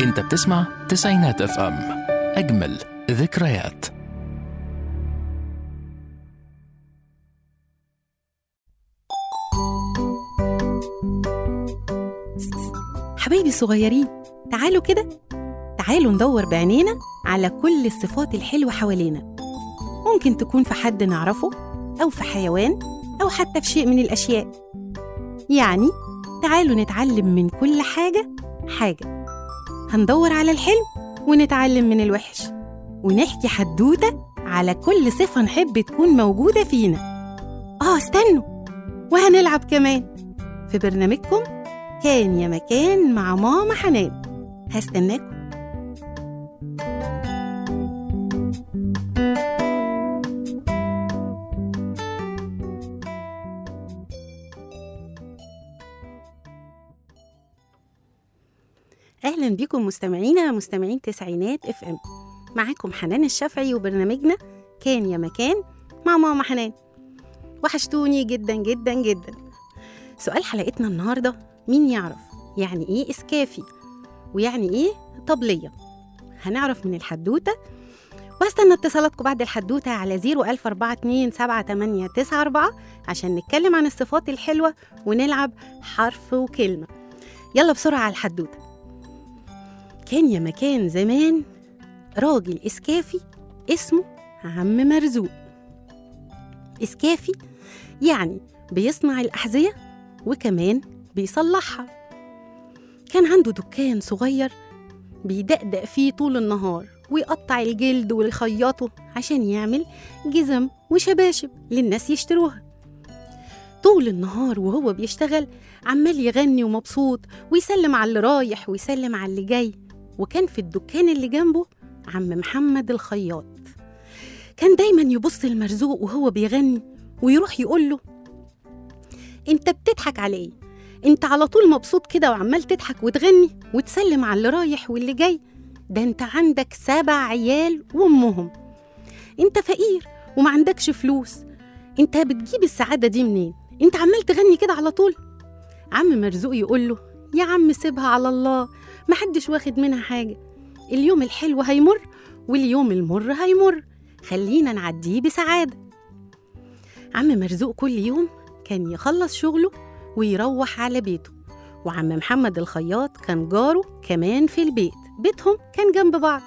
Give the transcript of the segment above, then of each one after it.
انت بتسمع تسعينات اف ام اجمل ذكريات حبايبي الصغيرين تعالوا كده تعالوا ندور بعينينا على كل الصفات الحلوة حوالينا ممكن تكون في حد نعرفه أو في حيوان أو حتى في شيء من الأشياء يعني تعالوا نتعلم من كل حاجة حاجة هندور على الحلو ونتعلم من الوحش ونحكي حدوتة على كل صفة نحب تكون موجودة فينا آه استنوا وهنلعب كمان في برنامجكم كان يا مكان مع ماما حنان هستناكم اهلا بكم مستمعينا مستمعين تسعينات اف ام معاكم حنان الشافعي وبرنامجنا كان يا مكان مع ماما حنان وحشتوني جدا جدا جدا سؤال حلقتنا النهارده مين يعرف يعني ايه اسكافي ويعني ايه طبليه هنعرف من الحدوته واستنى اتصالاتكم بعد الحدوته على 010427894 عشان نتكلم عن الصفات الحلوه ونلعب حرف وكلمه يلا بسرعه على الحدوته كان يا مكان زمان راجل إسكافي اسمه عم مرزوق إسكافي يعني بيصنع الأحذية وكمان بيصلحها كان عنده دكان صغير بيدقدق فيه طول النهار ويقطع الجلد ويخيطه عشان يعمل جزم وشباشب للناس يشتروها طول النهار وهو بيشتغل عمال يغني ومبسوط ويسلم على اللي رايح ويسلم على اللي جاي وكان في الدكان اللي جنبه عم محمد الخياط كان دايما يبص المرزوق وهو بيغني ويروح يقول له انت بتضحك على ايه انت على طول مبسوط كده وعمال تضحك وتغني وتسلم على اللي رايح واللي جاي ده انت عندك سبع عيال وامهم انت فقير وما عندكش فلوس انت بتجيب السعاده دي منين انت عمال تغني كده على طول عم مرزوق يقول له يا عم سيبها على الله محدش واخد منها حاجة اليوم الحلو هيمر واليوم المر هيمر خلينا نعديه بسعادة عم مرزوق كل يوم كان يخلص شغله ويروح على بيته وعم محمد الخياط كان جاره كمان في البيت بيتهم كان جنب بعض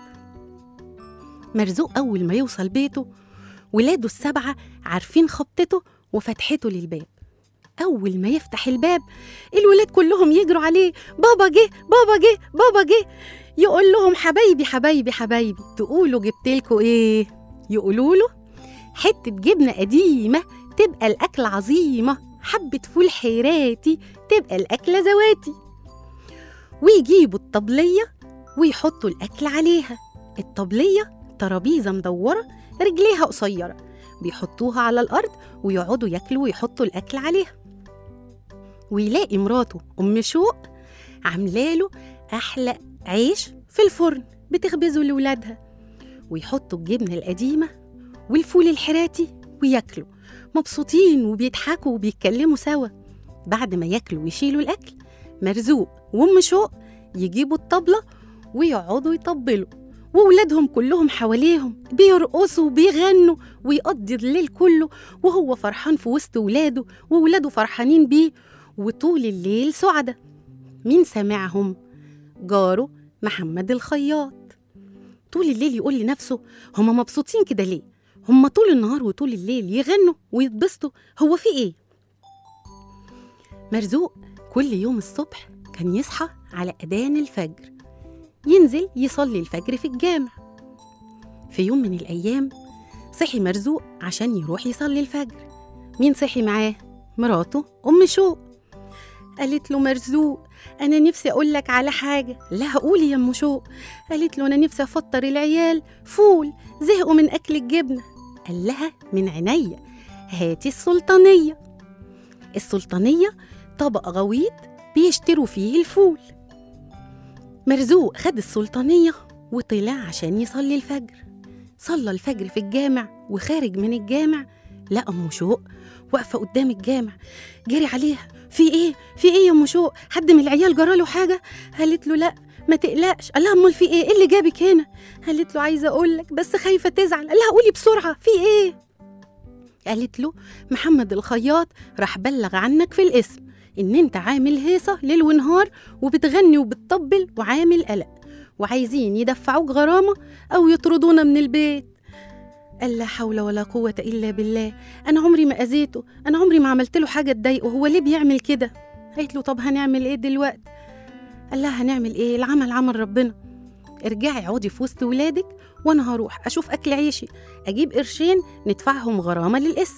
مرزوق أول ما يوصل بيته ولاده السبعة عارفين خبطته وفتحته للباب أول ما يفتح الباب الولاد كلهم يجروا عليه بابا جه بابا جه بابا جه يقول لهم حبايبي حبايبي حبايبي تقولوا جبت لكم ايه يقولوا له حتة جبنة قديمة تبقى الأكل عظيمة حبة فول حيراتي تبقى الأكلة زواتي ويجيبوا الطبلية ويحطوا الأكل عليها الطبلية ترابيزة مدورة رجليها قصيرة بيحطوها على الأرض ويقعدوا ياكلوا ويحطوا الأكل عليها ويلاقي مراته أم شوق عاملاله أحلى عيش في الفرن بتخبزه لولادها ويحطوا الجبنة القديمة والفول الحراتي وياكلوا مبسوطين وبيضحكوا وبيتكلموا سوا بعد ما ياكلوا ويشيلوا الأكل مرزوق وأم شوق يجيبوا الطبلة ويقعدوا يطبلوا وولادهم كلهم حواليهم بيرقصوا وبيغنوا ويقضي الليل كله وهو فرحان في وسط ولاده وولاده فرحانين بيه وطول الليل سعدة مين سامعهم؟ جاره محمد الخياط طول الليل يقول لنفسه هما مبسوطين كده ليه؟ هما طول النهار وطول الليل يغنوا ويتبسطوا هو في ايه؟ مرزوق كل يوم الصبح كان يصحى على أذان الفجر ينزل يصلي الفجر في الجامع في يوم من الأيام صحي مرزوق عشان يروح يصلي الفجر مين صحي معاه؟ مراته أم شوق قالت له مرزوق أنا نفسي أقول لك على حاجة لا قولي يا أم شوق قالت له أنا نفسي أفطر العيال فول زهقوا من أكل الجبنة قال لها من عينيا هاتي السلطانية السلطانية طبق غويط بيشتروا فيه الفول مرزوق خد السلطانية وطلع عشان يصلي الفجر صلى الفجر في الجامع وخارج من الجامع لقى أم شوق واقفة قدام الجامع جري عليها في ايه في ايه يا ام شوق حد من العيال جراله حاجة قالت له لا ما تقلقش قال لها امال في ايه ايه اللي جابك هنا قالت له عايزه اقول لك بس خايفه تزعل قال لها قولي بسرعه في ايه قالت له محمد الخياط راح بلغ عنك في الاسم ان انت عامل هيصه ليل ونهار وبتغني وبتطبل وعامل قلق وعايزين يدفعوك غرامه او يطردونا من البيت قال لا حول ولا قوة إلا بالله أنا عمري ما أذيته أنا عمري ما عملت له حاجة تضايقه هو ليه بيعمل كده قالت له طب هنعمل إيه دلوقتي قال لها هنعمل إيه العمل عمل ربنا ارجعي اقعدي في وسط ولادك وأنا هروح أشوف أكل عيشي أجيب قرشين ندفعهم غرامة للاسم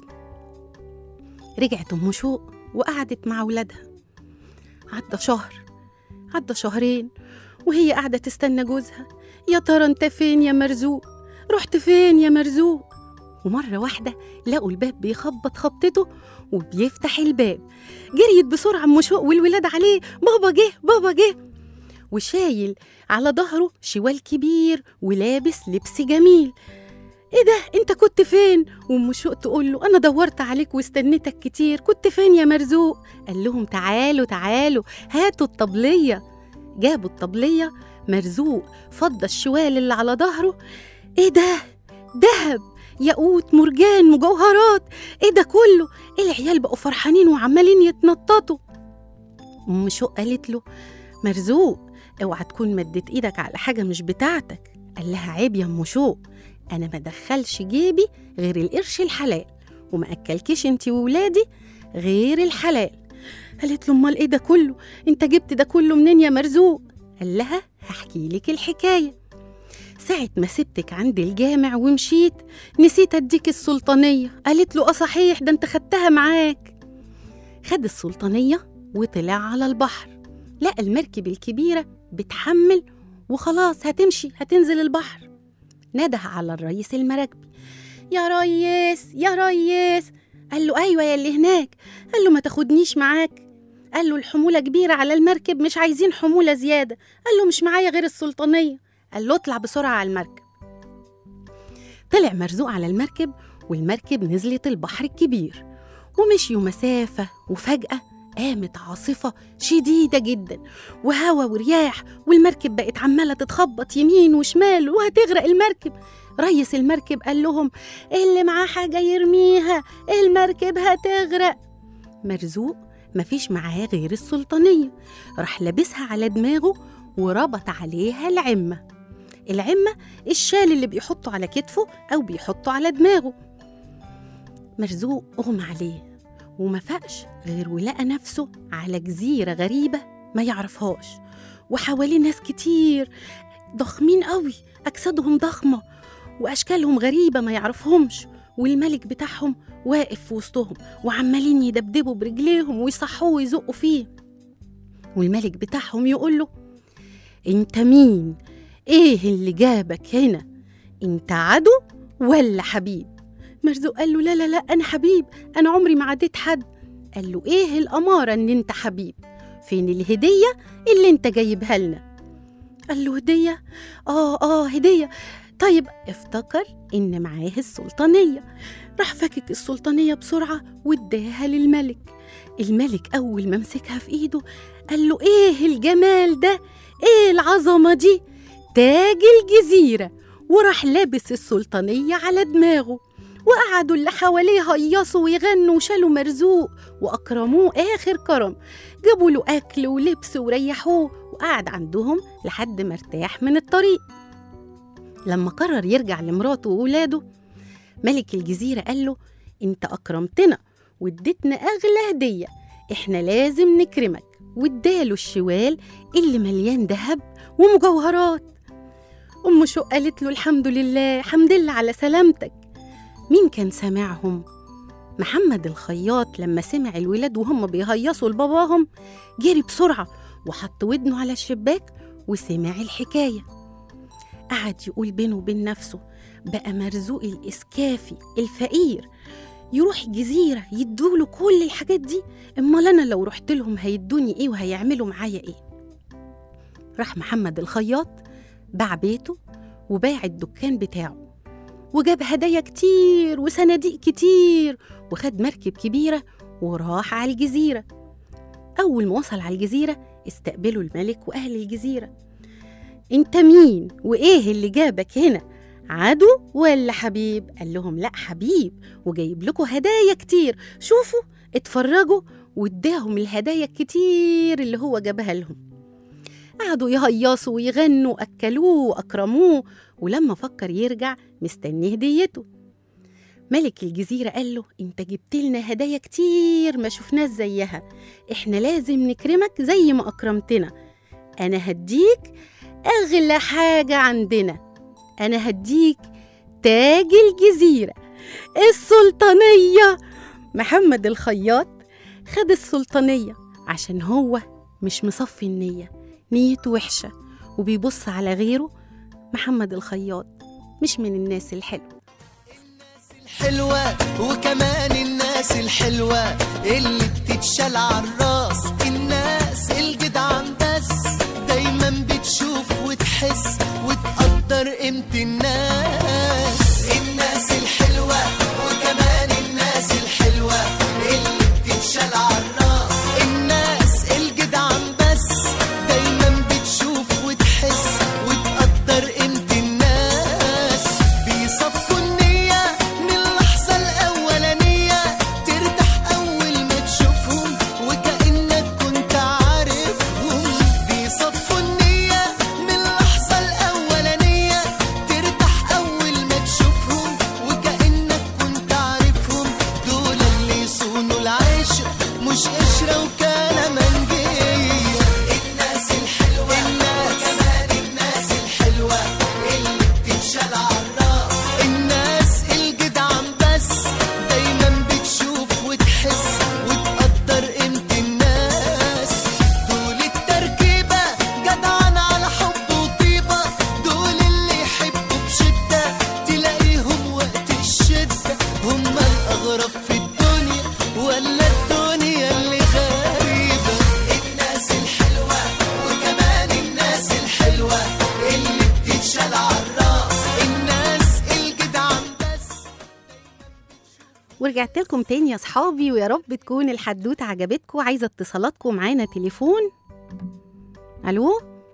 رجعت أم شوق وقعدت مع ولادها عدى شهر عدى شهرين وهي قاعدة تستنى جوزها يا ترى انت فين يا مرزوق رحت فين يا مرزوق ومرة واحدة لقوا الباب بيخبط خبطته وبيفتح الباب جريت بسرعة أم شوق والولاد عليه بابا جه بابا جه وشايل على ظهره شوال كبير ولابس لبس جميل ايه ده انت كنت فين وام شوق تقول له انا دورت عليك واستنيتك كتير كنت فين يا مرزوق قال لهم تعالوا تعالوا هاتوا الطبليه جابوا الطبليه مرزوق فضى الشوال اللي على ظهره ايه ده دهب ياقوت مرجان مجوهرات ايه ده كله العيال بقوا فرحانين وعمالين يتنططوا ام شوق قالت له مرزوق اوعى تكون مدت ايدك على حاجه مش بتاعتك قال لها عيب يا ام شوق انا ما دخلش جيبي غير القرش الحلال وما اكلكيش انت وولادي غير الحلال قالت له امال ايه ده كله انت جبت ده كله منين يا مرزوق قال لها هحكي لك الحكايه ساعة ما سبتك عند الجامع ومشيت نسيت اديك السلطانية قالت له اه صحيح ده انت خدتها معاك خد السلطانية وطلع على البحر لقى المركب الكبيرة بتحمل وخلاص هتمشي هتنزل البحر نده على الرئيس المراكبي يا ريس يا ريس قال له ايوه يا اللي هناك قال له ما تاخدنيش معاك قال له الحمولة كبيرة على المركب مش عايزين حمولة زيادة قال له مش معايا غير السلطانية قال له اطلع بسرعة على المركب طلع مرزوق على المركب والمركب نزلت البحر الكبير ومشيوا مسافة وفجأة قامت عاصفة شديدة جدا وهوا ورياح والمركب بقت عمالة تتخبط يمين وشمال وهتغرق المركب ريس المركب قال لهم اللي معاه حاجة يرميها المركب هتغرق مرزوق مفيش معاه غير السلطانية راح لابسها على دماغه وربط عليها العمة العمة الشال اللي بيحطه على كتفه أو بيحطه على دماغه مرزوق أغمى عليه وما فاقش غير ولقى نفسه على جزيرة غريبة ما يعرفهاش وحواليه ناس كتير ضخمين قوي أجسادهم ضخمة وأشكالهم غريبة ما يعرفهمش والملك بتاعهم واقف في وسطهم وعمالين يدبدبوا برجليهم ويصحوه ويزقوا فيه والملك بتاعهم يقول له انت مين ايه اللي جابك هنا انت عدو ولا حبيب مرزوق قال له لا لا لا انا حبيب انا عمري ما عديت حد قال له ايه الاماره ان انت حبيب فين الهديه اللي انت جايبها لنا قال له هديه اه اه هديه طيب افتكر ان معاه السلطانيه راح فكك السلطانيه بسرعه واداها للملك الملك اول ما مسكها في ايده قال له ايه الجمال ده ايه العظمه دي تاج الجزيره وراح لابس السلطانيه على دماغه وقعدوا اللي حواليه هيصوا ويغنوا وشالوا مرزوق وأكرموه آخر كرم جابوا له أكل ولبس وريحوه وقعد عندهم لحد ما ارتاح من الطريق لما قرر يرجع لمراته وولاده ملك الجزيرة قال له انت أكرمتنا واديتنا أغلى هدية احنا لازم نكرمك واداله الشوال اللي مليان ذهب ومجوهرات أم شو قالت له الحمد لله حمد لله على سلامتك مين كان سامعهم؟ محمد الخياط لما سمع الولاد وهم بيهيصوا لباباهم جري بسرعة وحط ودنه على الشباك وسمع الحكاية قعد يقول بينه وبين نفسه بقى مرزوق الإسكافي الفقير يروح جزيرة يدوله كل الحاجات دي امال أنا لو رحت لهم هيدوني إيه وهيعملوا معايا إيه راح محمد الخياط باع بيته وباع الدكان بتاعه وجاب هدايا كتير وصناديق كتير وخد مركب كبيرة وراح على الجزيرة أول ما وصل على الجزيرة استقبله الملك وأهل الجزيرة انت مين وايه اللي جابك هنا عدو ولا حبيب قال لهم لا حبيب وجايب لكم هدايا كتير شوفوا اتفرجوا واداهم الهدايا الكتير اللي هو جابها لهم قعدوا يهيصوا ويغنوا أكلوه وأكرموه ولما فكر يرجع مستني هديته ملك الجزيرة قال له انت جبت لنا هدايا كتير ما شفناش زيها احنا لازم نكرمك زي ما أكرمتنا أنا هديك أغلى حاجة عندنا أنا هديك تاج الجزيرة السلطانية محمد الخياط خد السلطانية عشان هو مش مصفي النية نيته وحشة وبيبص على غيره محمد الخياط مش من الناس الحلوة الحلوة وكمان الناس الحلوة اللي بتتشال عالراس الناس الجدعان بس دايما بتشوف وتحس وتقدر قيمة الناس الناس الحلوة وكمان الناس الحلوة اللي بتتشال عالراس الناس الجدعان بس دايما بتشوف وتحس وتقدر قيمة الناس بيصفوا النية من اللحظة الأولانية ترتاح أول ما تشوفهم وكأنك كنت عارفهم بيصفوا النية من اللحظة الأولانية ترتاح أول ما تشوفهم وكأنك كنت عارفهم دول اللي يصونوا العشق مش قشرة وكلامنجية الناس الحلوة الناس كمان الناس الحلوة اللي بتتشال عالراس الناس الجدعان بس دايما بتشوف وتحس وتقدر قيمة الناس دول التركيبة جدعان على حب وطيبة دول اللي يحبوا بشدة تلاقيهم وقت الشدة هم الأغرب في الدنيا ولا الدنيا اللي غريبة الناس الحلوة وكمان الناس الحلوة اللي بتتشال عالراس الناس الجدعان بس ورجعت لكم تاني يا صحابي ويا رب تكون الحدوتة عجبتكم عايزة اتصالاتكم معانا تليفون ألو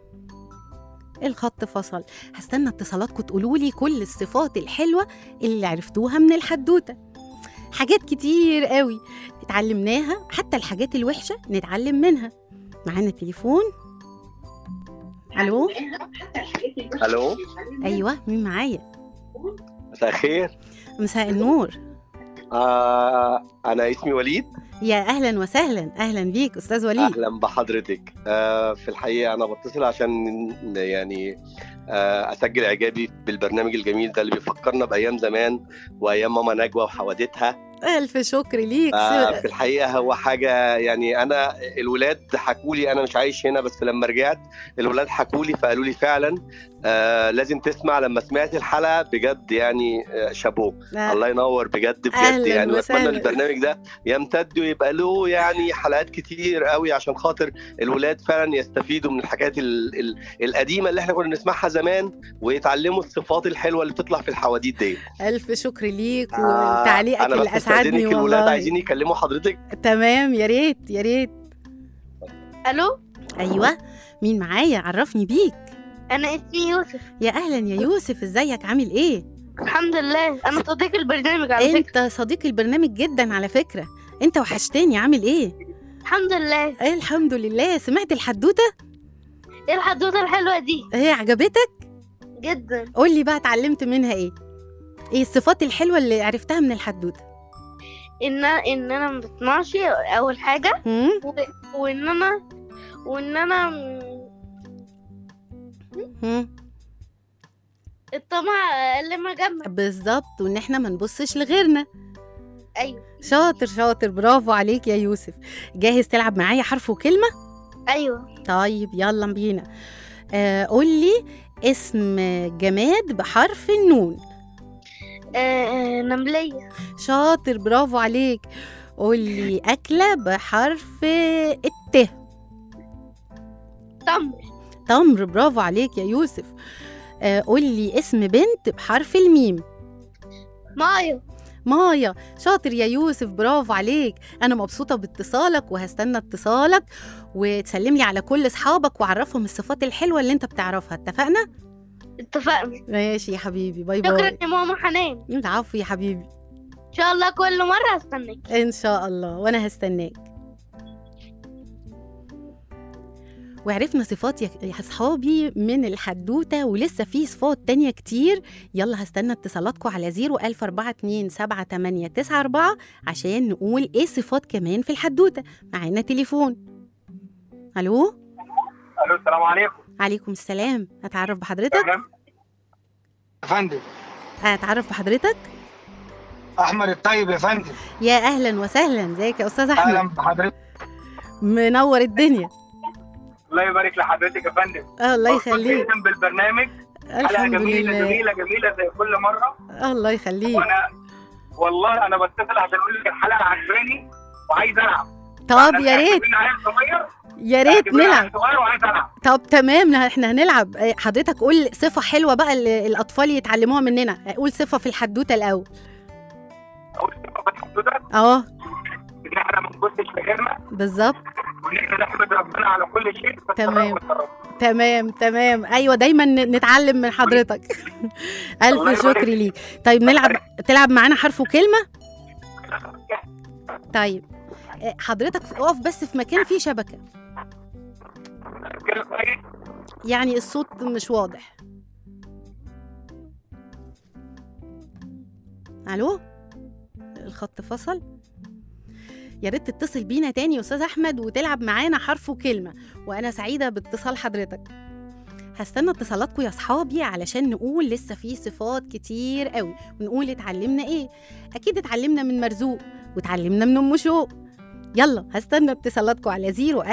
الخط فصل هستنى اتصالاتكم تقولوا لي كل الصفات الحلوة اللي عرفتوها من الحدوتة حاجات كتير قوي اتعلمناها حتى الحاجات الوحشة نتعلم منها معانا تليفون ألو الو أيوة مين معايا مساء الخير مساء النور آه انا اسمي وليد يا أهلا وسهلا أهلا بيك أستاذ وليد اهلا بحضرتك آه في الحقيقه انا بتصل عشان يعني آه اسجل اعجابي بالبرنامج الجميل ده اللي بيفكرنا بايام زمان وايام ماما نجوى وحوادثها ألف شكر ليك آه في الحقيقه هو حاجه يعني انا الولاد حكوا لي انا مش عايش هنا بس لما رجعت الولاد حكوا لي فقالوا لي فعلا آه لازم تسمع لما سمعت الحلقه بجد يعني آه شابوه آه، الله ينور بجد بجد أهلاً يعني واتمنى وسهلاً. البرنامج ده يمتد ويبقى له يعني حلقات كتير قوي عشان خاطر الولاد فعلا يستفيدوا من الحاجات ال ال القديمه اللي احنا كنا بنسمعها زمان ويتعلموا الصفات الحلوه اللي بتطلع في الحواديت دي ألف شكر ليك آه، وتعليقك انا اللي بس أسعدني استاذنك الولاد والله عايزين يكلموا حضرتك تمام يا ريت يا ريت الو أيوة مين معايا عرفني بيك انا اسمي يوسف يا أهلا يا يوسف إزيك عامل إيه الحمد لله انا صديق البرنامج على فكره أنت صديق البرنامج جدا على فكرة أنت وحشتني عامل إيه الحمد لله إيه الحمد لله سمعت الحدوتة ايه الحدوته الحلوه دي هي عجبتك جدا قول لي بقى اتعلمت منها إيه إيه الصفات الحلوة اللي عرفتها من الحدوتة ان ان انا ما بطمعش اول حاجه هم؟ و... وان انا وان انا هم؟ الطمع اقل ما جنب بالظبط وإن إحنا ما نبصش لغيرنا ايوه شاطر شاطر برافو عليك يا يوسف جاهز تلعب معايا حرف وكلمة ايوه طيب يلا بينا آه قول لي اسم جماد بحرف النون آه نمليه شاطر برافو عليك قول لي أكلة بحرف الت تمر تمر برافو عليك يا يوسف آه قول لي اسم بنت بحرف الميم مايو مايا شاطر يا يوسف برافو عليك انا مبسوطه باتصالك وهستنى اتصالك وتسلم لي على كل اصحابك وعرفهم الصفات الحلوه اللي انت بتعرفها اتفقنا اتفقنا ماشي يا حبيبي باي شكرا باي يا ماما حنان العفو يا حبيبي ان شاء الله كل مرة هستناك ان شاء الله وانا هستناك وعرفنا صفات يا يا اصحابي من الحدوته ولسه في صفات تانية كتير يلا هستنى اتصالاتكم على 014278894 عشان نقول ايه صفات كمان في الحدوته معانا تليفون الو الو السلام عليكم عليكم السلام اتعرف بحضرتك تمام يا فندم اتعرف بحضرتك احمد الطيب يا فندم يا اهلا وسهلا ازيك يا استاذ احمد اهلا بحضرتك منور الدنيا الله يبارك لحضرتك يا فندم آه، الله مبسوط يخليك جدا بالبرنامج حلقه الحمد جميله لله جميله جميله زي كل مره الله يخليك وانا والله انا بتصل عشان اقول لك الحلقه عجباني وعايز العب طب يا ريت اعتبرني عيل صغير يا ريت اعتبرني عيل نلعب صغير وعايز العب طب تمام نه- احنا هنلعب اه، حضرتك قول صفة حلوة بقى اللي الاطفال يتعلموها مننا قول صفة في الحدوتة الاول اقول لكم الحدوته اه ان احنا ما نبصش لغيرنا بالظبط وان احنا نحمد ربنا على كل شيء في السراء تمام. والضراء. تمام تمام ايوه دايما ن- نتعلم من حضرتك الله الف يبارك شكر فيك. ليك طيب نلعب تلعب معانا حرف وكلمة طيب اه، حضرتك اقف بس في مكان فيه شبكة كده كويس يعني الصوت مش واضح الو الخط فصل يا ريت تتصل بينا تاني يا استاذ احمد وتلعب معانا حرف وكلمه وانا سعيده باتصال حضرتك هستنى اتصالاتكم يا اصحابي علشان نقول لسه في صفات كتير قوي ونقول اتعلمنا ايه اكيد اتعلمنا من مرزوق واتعلمنا من ام شوق يلا هستنى اتصالاتكم على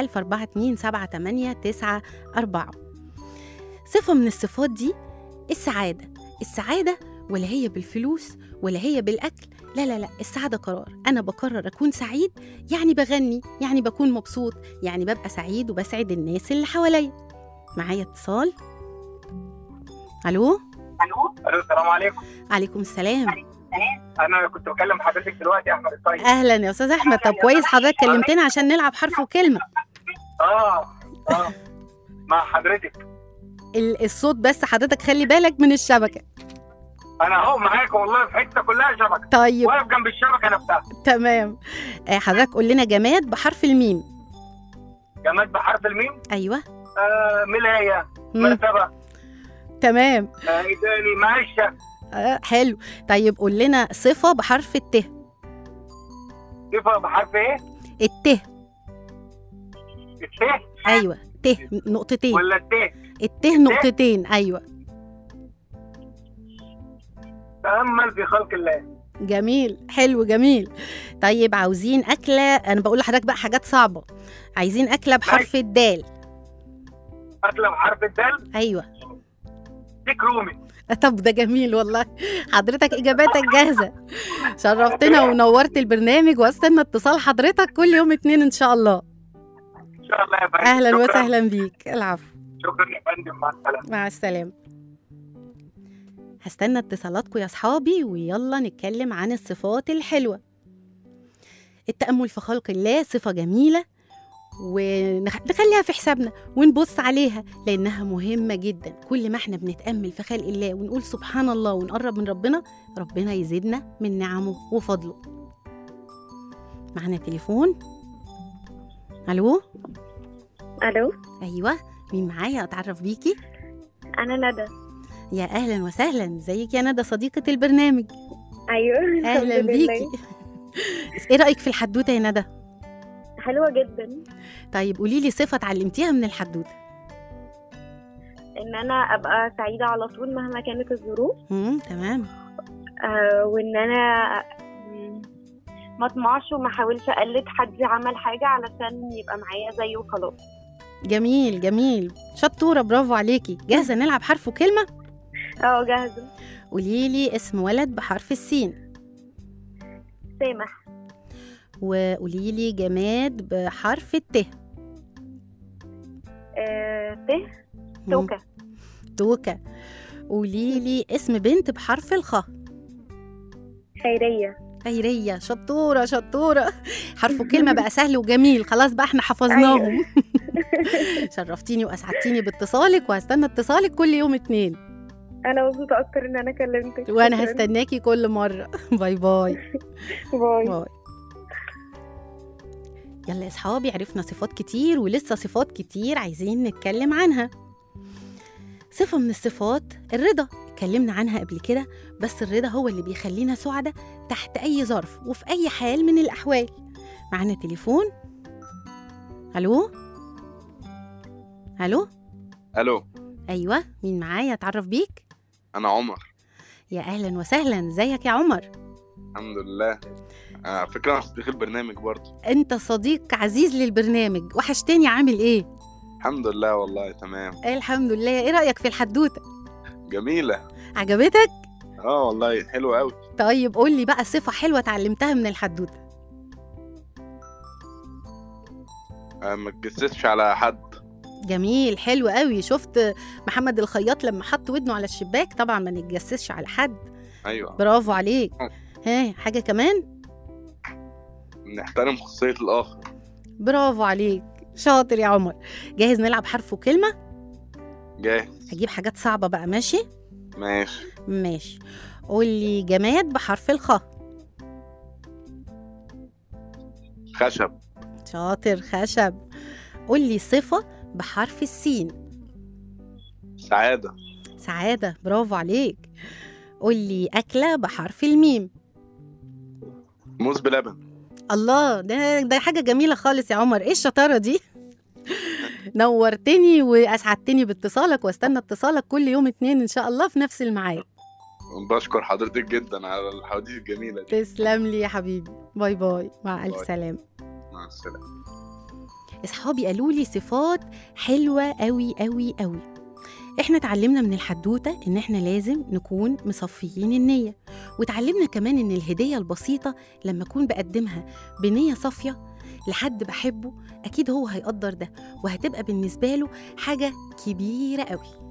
014278894 صفة من الصفات دي السعادة السعادة ولا هي بالفلوس ولا هي بالأكل لا لا لا السعادة قرار أنا بقرر أكون سعيد يعني بغني يعني بكون مبسوط يعني ببقى سعيد وبسعد الناس اللي حواليا معايا اتصال ألو الو السلام عليكم عليكم السلام انا كنت بكلم حضرتك دلوقتي يا احمد الطيب أهلا يا أستاذ أحمد طب كويس حضرتك كلمتنا عشان نلعب حرف وكلمة اه اه مع حضرتك ال- الصوت بس حضرتك خلي بالك من الشبكة انا اهو معاك والله في حته كلها شبكه طيب واقف جنب الشبكه نفسها تمام آه، حضرتك قول لنا جماد بحرف الميم جماد بحرف الميم ايوه آه ملايه مم. مرتبه تمام آه ايه تاني معشه آه حلو طيب قول لنا صفه بحرف الت صفه بحرف ايه؟ الت الت ايوه ت نقطتين ولا الت الت نقطتين ايوه تامل في خلق الله جميل حلو جميل طيب عاوزين اكله انا بقول لحضرتك بقى حاجات صعبه عايزين اكله بحرف الدال اكله بحرف الدال ايوه ديك رومي طب ده جميل والله حضرتك اجاباتك جاهزه شرفتنا ونورت البرنامج واستنى اتصال حضرتك كل يوم اتنين ان شاء الله ان شاء الله يا فندم اهلا شكراً. وسهلا بيك العفو شكرا يا فندم مع السلامه مع السلامة هستنى اتصالاتكم يا صحابي ويلا نتكلم عن الصفات الحلوة التأمل في خلق الله صفة جميلة ونخليها في حسابنا ونبص عليها لأنها مهمة جدا كل ما احنا بنتأمل في خلق الله ونقول سبحان الله ونقرب من ربنا ربنا يزيدنا من نعمه وفضله معنا تليفون ألو الو أيوة مين معايا أتعرف بيكي انا ندى يا اهلا وسهلا ازيك يا ندى صديقه البرنامج ايوه اهلا الحمد لله. بيكي ايه رايك في الحدوته يا ندى حلوه جدا طيب قولي لي صفه اتعلمتيها من الحدوته ان انا ابقى سعيده على طول مهما كانت الظروف امم تمام آه وان انا مم، ما اطمعش وما احاولش اقلد حد عمل حاجه علشان يبقى معايا زيه وخلاص جميل جميل شطوره برافو عليكي جاهزه نلعب حرف وكلمه اه جاهزه قولي لي اسم ولد بحرف السين سامح وقولي لي جماد بحرف الت آه ت مم، توكه توكه قولي لي اسم بنت بحرف الخ خيرية خيرية شطورة شطورة حرف الكلمة بقى سهل وجميل خلاص بقى احنا حفظناهم شرفتيني وأسعدتيني باتصالك وهستنى اتصالك كل يوم اتنين أنا مبسوطة أكتر إن أنا كلمتك وأنا شكراً. هستناكي كل مرة باي باي باي باي يلا يا اصحابي عرفنا صفات كتير ولسه صفات كتير عايزين نتكلم عنها صفة من الصفات الرضا اتكلمنا عنها قبل كده بس الرضا هو اللي بيخلينا سعداء تحت أي ظرف وفي أي حال من الأحوال معانا تليفون ألو ألو الو أيوة مين معايا أتعرف بيك انا عمر يا أهلا وسهلا ازيك يا عمر الحمد لله آه، على فكره انا صديق البرنامج برضه أنت صديق عزيز للبرنامج وحشتني عامل إيه؟ الحمد لله والله تمام الحمد لله ايه رأيك في الحدوتة جميله عجبتك اه والله حلوه قوي طيب قول لي بقى صفة حلوة اتعلمتها من الحدوتة آه، ما تجسسش على حد جميل حلو قوي شفت محمد الخياط لما حط ودنه على الشباك طبعا ما نتجسسش على حد ايوه برافو عليك ها حاجة كمان نحترم خصوصيه الاخر برافو عليك شاطر يا عمر جاهز نلعب حرف وكلمة جاهز هجيب حاجات صعبة بقى ماشي ماشي ماشي قول لي جماد بحرف الخاء خشب شاطر خشب قول لي صفة بحرف السين سعاده سعادة برافو عليك قول لي أكلة بحرف الميم موز بلبن الله ده ده حاجة جميلة خالص يا عمر ايه الشطارة دي نورتني وأسعدتني باتصالك واستنى اتصالك كل يوم اتنين إن شاء الله في نفس الميعاد بشكر حضرتك جدا على الحواديت الجميله دي تسلم لي يا حبيبي باي باي مع ألف باي. سلامة مع السلامه اصحابي قالوا لي صفات حلوه قوي قوي قوي احنا اتعلمنا من الحدوته ان احنا لازم نكون مصفيين النيه واتعلمنا كمان ان الهديه البسيطه لما اكون بقدمها بنيه صافيه لحد بحبه اكيد هو هيقدر ده وهتبقى بالنسبه له حاجه كبيره قوي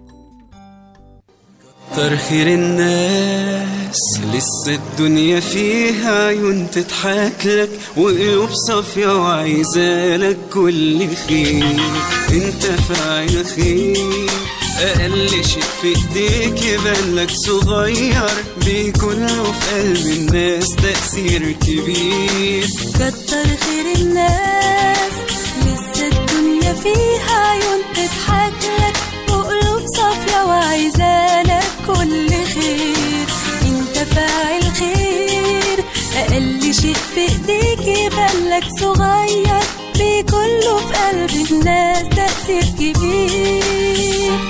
كتر خير الناس لسه الدنيا فيها عيون تضحك لك وقلوب صافية وعايزة لك كل خير انت فاعل خير أقل شيء في ايديك يبان لك صغير بيكون له في قلب الناس تأثير كبير كتر خير الناس لسه الدنيا فيها عيون تضحك لك وقلوب صافية وعايزة لك كل خير انت فاعل خير أقل شيء في ايديك يبان لك صغير بكله في قلب الناس تأثير كبير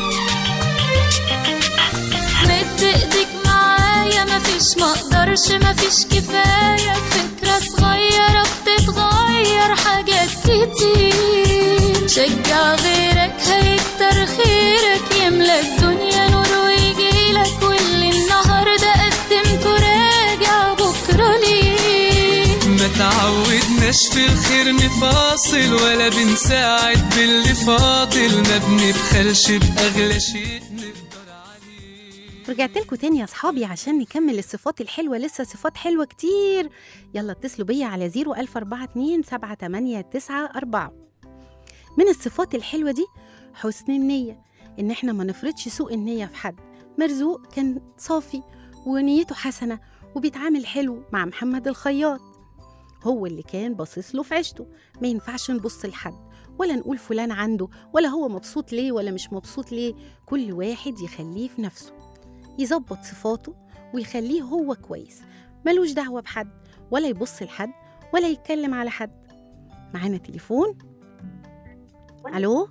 مد ايديك معايا مفيش مقدرش مفيش كفاية فكرة صغيرة بتتغير حاجات كتير شجع غيرك هيكتر خيرك يملى الدنيا نور ويجيلك واللي النهاردة قدمته راجع بكرة ليه ما تعودناش في الخير نفاصل ولا بنساعد باللي فاضل ما بنبخلش بأغلى شيء نقدر عليه رجعت لكم تاني يا اصحابي عشان نكمل الصفات الحلوه لسه صفات حلوه كتير يلا اتصلوا بيا على 01042 7894 من الصفات الحلوه دي حسن النيه ان احنا ما نفرضش سوء النيه في حد مرزوق كان صافي ونيته حسنه وبيتعامل حلو مع محمد الخياط هو اللي كان باصص له في عيشته ما ينفعش نبص لحد ولا نقول فلان عنده ولا هو مبسوط ليه ولا مش مبسوط ليه كل واحد يخليه في نفسه يظبط صفاته ويخليه هو كويس ملوش دعوة بحد ولا يبص لحد ولا يتكلم على حد معانا تليفون ألو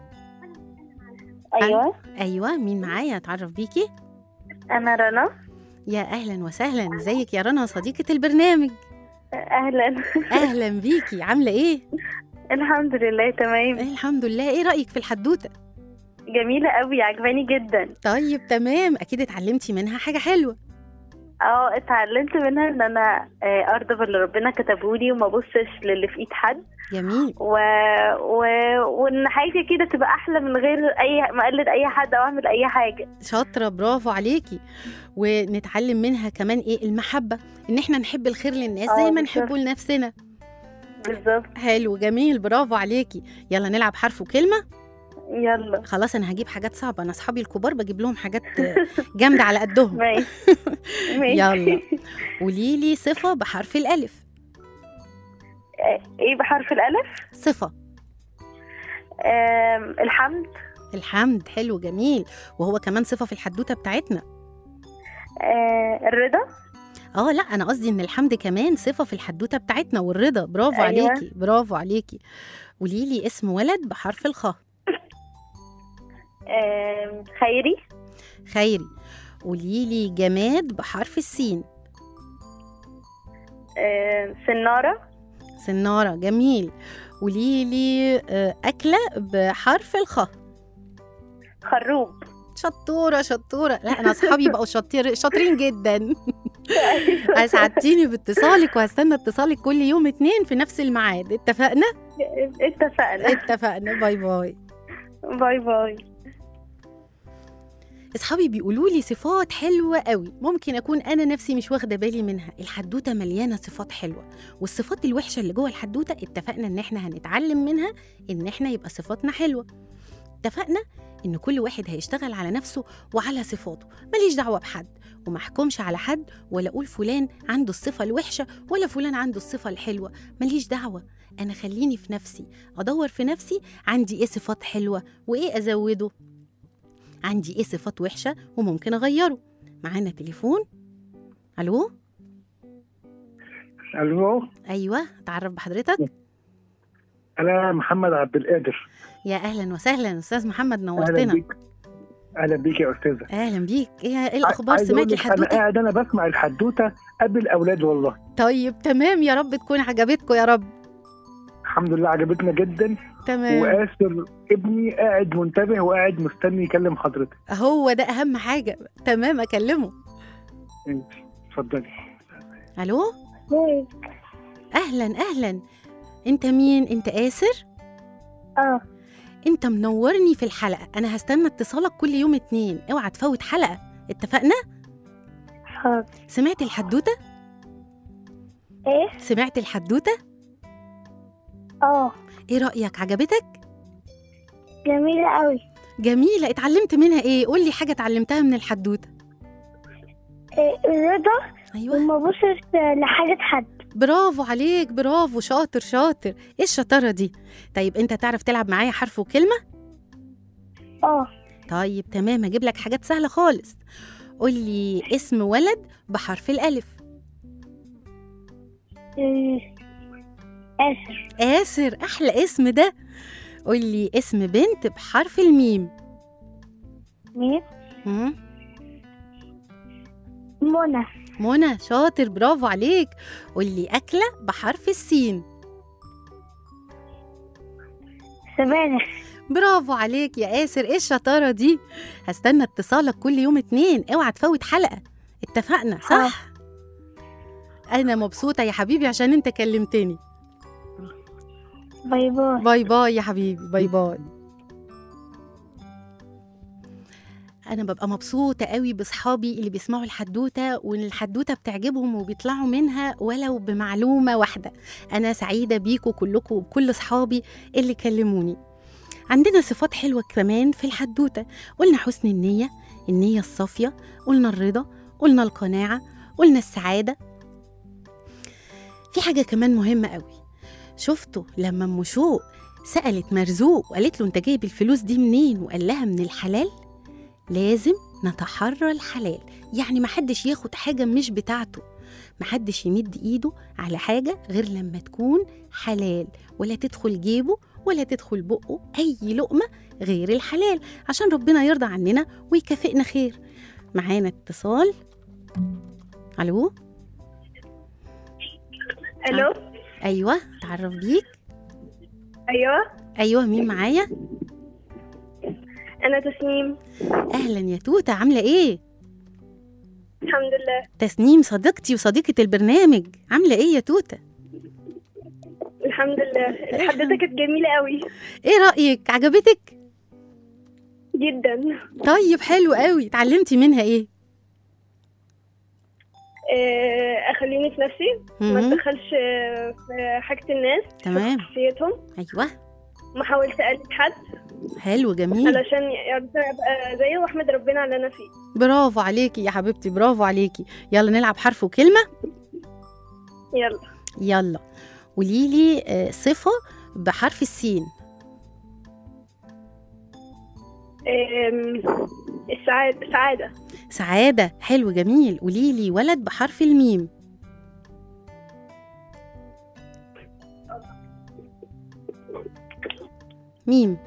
ايوه أيوة مين معايا أتعرف بيكي انا رنا يا أهلا وسهلا ازيك يا رنا صديقة البرنامج اهلا أهلا بيكي عاملة إيه؟ الحمد لله تمام الحمد لله إيه رأيك في الحدوتة؟ جميله قوي عجباني جدا طيب تمام أكيد اتعلمتي منها حاجة حلوة اه اتعلمت منها ان انا آه، ارضى باللي ربنا كتبهولي وما ابصش للي في ايد حد جميل و... و... وان حياتي كده تبقى احلى من غير اي ما اقلد اي حد او اعمل اي حاجه شاطرة برافو عليكي ونتعلم منها كمان ايه المحبة ان احنا نحب الخير للناس زي آه، ما بالظبط. نحبه لنفسنا بالظبط حلو جميل برافو عليكي يلا نلعب حرف وكلمة يلا خلاص انا هجيب حاجات صعبة انا اصحابي الكبار بجيب لهم حاجات جامدة على قدهم ماشي ماشي يلا قولي لي صفة بحرف الألف آه، ايه بحرف الالف صفة آم، الحمد الحمد حلو جميل وهو كمان صفة في الحدوتة بتاعتنا آه، الرضا اه لا انا قصدي ان الحمد كمان صفة في الحدوتة بتاعتنا والرضا برافو أيوة. عليكي برافو عليكي قولي لي اسم ولد بحرف الخاء آم، خيري خيري قولي لي جماد بحرف السين آم، سنارة سنارة جميل قولي لي آه، أكلة بحرف الخاء خروب شطورة شطورة لا أنا أصحابي بقوا شاطر شاطرين جدا أسعدتيني باتصالك وهستنى اتصالك كل يوم اتنين في نفس الميعاد اتفقنا؟ اتفقنا اتفقنا باي باي باي باي اصحابي بيقولوا لي صفات حلوه قوي ممكن اكون انا نفسي مش واخده بالي منها الحدوته مليانه صفات حلوه والصفات الوحشه اللي جوه الحدوته اتفقنا ان احنا هنتعلم منها ان احنا يبقى صفاتنا حلوه اتفقنا ان كل واحد هيشتغل على نفسه وعلى صفاته ماليش دعوه بحد وما احكمش على حد ولا اقول فلان عنده الصفه الوحشه ولا فلان عنده الصفه الحلوه ماليش دعوه انا خليني في نفسي ادور في نفسي عندي ايه صفات حلوه وايه ازوده عندي ايه صفات وحشه وممكن اغيره معانا تليفون الو الو ايوه اتعرف بحضرتك انا محمد عبد القادر يا اهلا وسهلا استاذ محمد اهلا نورتنا بيك اهلا بيك يا استاذه اهلا بيك ايه ايه الاخبار عايز أقول سمعتي لك انا الحدوته قاعد انا بسمع الحدوته قبل الاولاد والله طيب تمام يا رب تكون عجبتكم يا رب الحمد لله عجبتنا جدا تمام واسر ابني قاعد منتبه وقاعد مستني يكلم حضرتك هو ده اهم حاجه تمام اكلمه انت اتفضلي الو اهلا اهلا انت مين انت اسر اه انت منورني في الحلقه انا هستنى اتصالك كل يوم اتنين اوعى تفوت حلقه اتفقنا حاضر سمعت الحدوته ايه سمعت الحدوته اه ايه رايك عجبتك جميلة قوي جميله اتعلمت منها ايه قول لي حاجه اتعلمتها من الحدوته الرضا ايوه وما بصش لحاجة حد برافو عليك برافو شاطر شاطر ايه الشطاره دي طيب انت تعرف تلعب معايا حرف وكلمه اه طيب تمام هجيب لك حاجات سهله خالص قول لي اسم ولد بحرف الالف إيه، آسر آسر أحلى اسم ده قول لي اسم بنت بحرف الميم مين مم. منى منى شاطر برافو عليك قول لي أكلة بحرف السين سبانخ برافو عليك يا آسر ايه الشطارة دي هستنى اتصالك كل يوم اتنين اوعى تفوت حلقة اتفقنا صح أنا مبسوطة يا حبيبي عشان انت كلمتني باي باي باي باي يا حبيبي باي باي انا ببقى مبسوطه قوي باصحابي اللي بيسمعوا الحدوته وان الحدوته بتعجبهم وبيطلعوا منها ولو بمعلومه واحده انا سعيده بيكم كلكم وبكل اصحابي اللي كلموني عندنا صفات حلوه كمان في الحدوته قلنا حسن النيه النيه الصافيه قلنا الرضا قلنا القناعه قلنا السعاده في حاجه كمان مهمه قوي شفتوا لما ام شوق سالت مرزوق وقالت له انت جايب الفلوس دي منين وقال لها من الحلال لازم نتحرى الحلال يعني محدش ياخد حاجة مش بتاعته محدش يمد ايده على حاجة غير لما تكون حلال ولا تدخل جيبه ولا تدخل بقه أي لقمة غير الحلال عشان ربنا يرضى عننا ويكافئنا خير معانا اتصال ألو الو أيوة تعرف بيك ايوه أيوة مين معايا انا تسنيم أهلا يا توتة عاملة إيه الحمد الحمد لله تسنيم صديقتي وصديقة البرنامج عاملة ايه يا توتة الحمد لله الحدوته كانت جميله قوي ايه رأيك عجبتك جدا طيب حلو قوي اتعلمتي منها ايه آه، اخليني في نفسي ما مهم. اتدخلش آه، في حاجه الناس تمام. في شخصيتهم ايوه ما حاولش اقلد حد حلو جميل علشان يعني ابقى زيه واحمد ربنا على اللي انا فيه برافو عليكي يا حبيبتي برافو عليكي يلا نلعب حرف وكلمة يلا يلا قوليلي آه، صفة بحرف السين آم، السعاده سعاده سعادة حلو جميل قوليلي ولد بحرف الميم ميم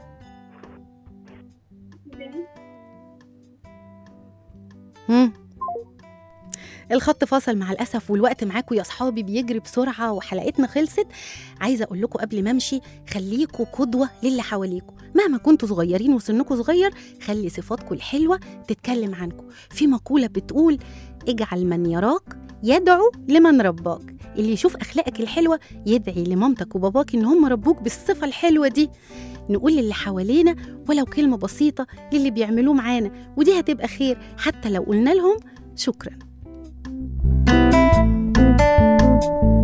مم. الخط فاصل مع الاسف والوقت معاكم يا اصحابي بيجري بسرعه وحلقتنا خلصت عايزه اقول لكم قبل ما امشي خليكوا قدوه للي حواليكوا مهما كنتوا صغيرين وسنكوا صغير خلي صفاتكم الحلوه تتكلم عنكم في مقوله بتقول اجعل من يراك يدعو لمن رباك اللي يشوف اخلاقك الحلوه يدعي لمامتك وباباك ان هم ربوك بالصفه الحلوه دي نقول للي حوالينا ولو كلمه بسيطه للي بيعملوه معانا ودي هتبقى خير حتى لو قلنا لهم شكرا